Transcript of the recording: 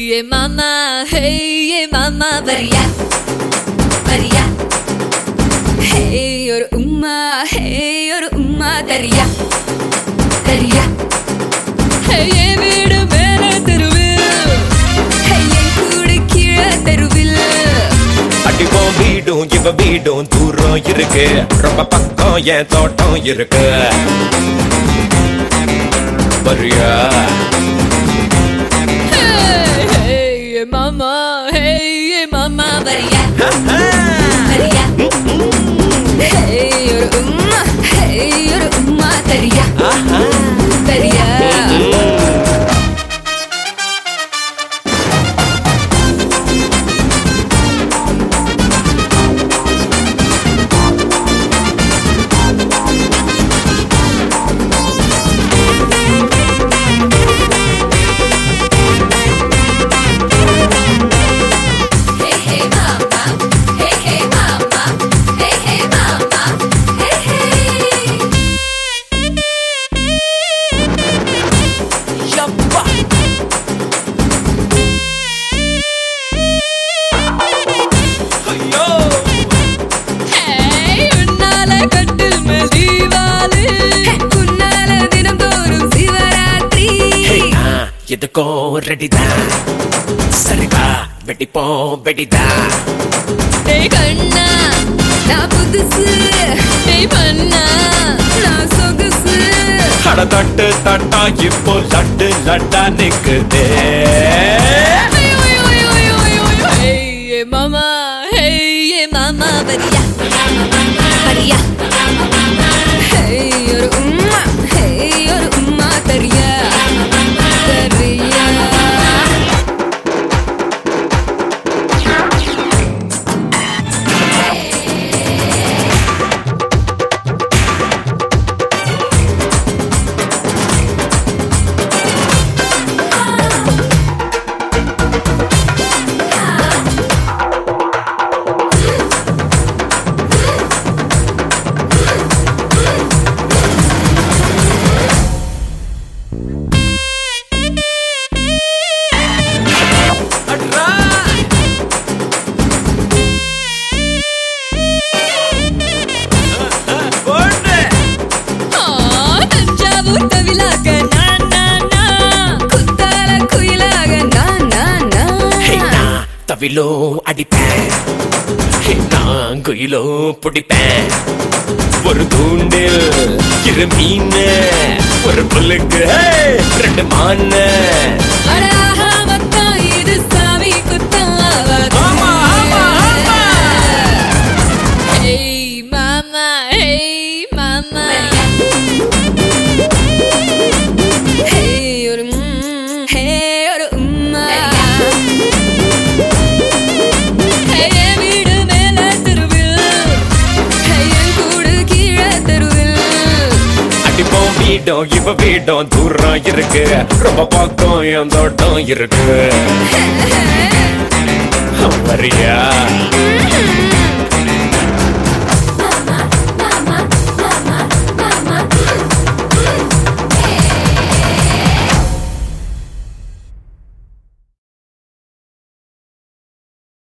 ஏ மாமா ஹே ஏ மாமா வரியா வரியா ஹே ஒரு உம்மா ஹே ஒரு உம்மா தரியா தரியா ஹே என் வீடு மேல தெருவில் ஹே என் கூடு கீழே தெருவில் அடிப்போம் வீடும் இவ வீடும் தூரம் இருக்கு ரொம்ப பக்கம் என் தோட்டம் இருக்கு வரியா ஹே ஹே ஏ மாமா ஹே ஏ மாமா வரியா வரியா ஹே ஒரு உம்மா ஹே ஒரு உம்மா தரியா தரியா Hey hey mama, hey hey mama, hey hey mama, hey hey. யப்பா ஐயோ Hey, உன்னால கட்டில் மேல் தீவாளு. உன்னால தினம்தோறும் சிவராத்திரி. ஹே, நான் எதுக்கும் ரெடிதான் சரிவா வெடிப்போம் வெடிதான் டேய் கண்ணா, நான் புதுசு. டேய் மன்னா, நான் சொகுசு. அட தட்டு தட்டா இப்போ லட்டு லட்டா நிக்குதே ஐயோ, ஐயோ, ஐயோ, ஐயோ, ஐயோ, ஐயோ. Hey, ஏ மாமா, hey, ஏ மாமா, வரியா? வரியா? Hey, ஒரு உம்மா, hey, ஒரு உம்மா தரியா தரியா அட்ரா போடு ஆ, தஞ்சாவூர் தவிலாக நான், நான், நான். குத்தால குயிலாக நான், நான், ஹே, நான். நான் தவிலோ அடிப்பேன் ஹே, நான் குயிலோ பிடிப்பேன் ஒரு தூண்டில் இரு மீன் ஒரு புல்லுக்கு ஹே, ரெண்டு மான் அட ஆஹா, மொத்தம் இது சாமி குத்தம் ஆவாது. ஆமா, ஆமா, ஆமா. Hey, mama, hey, mama. Hey, ஒரு ம், hey, ஒரு உம்மா. Hey, என் வீடு மேல தெருவில். Hey, என் கூடு கீழே தெருவில். அடிப்போம் வீடும் இவ வீடும் தூரம் இருக்கு ரொம்ப பக்கம் என் தோட்டம் இருக்கு வரியா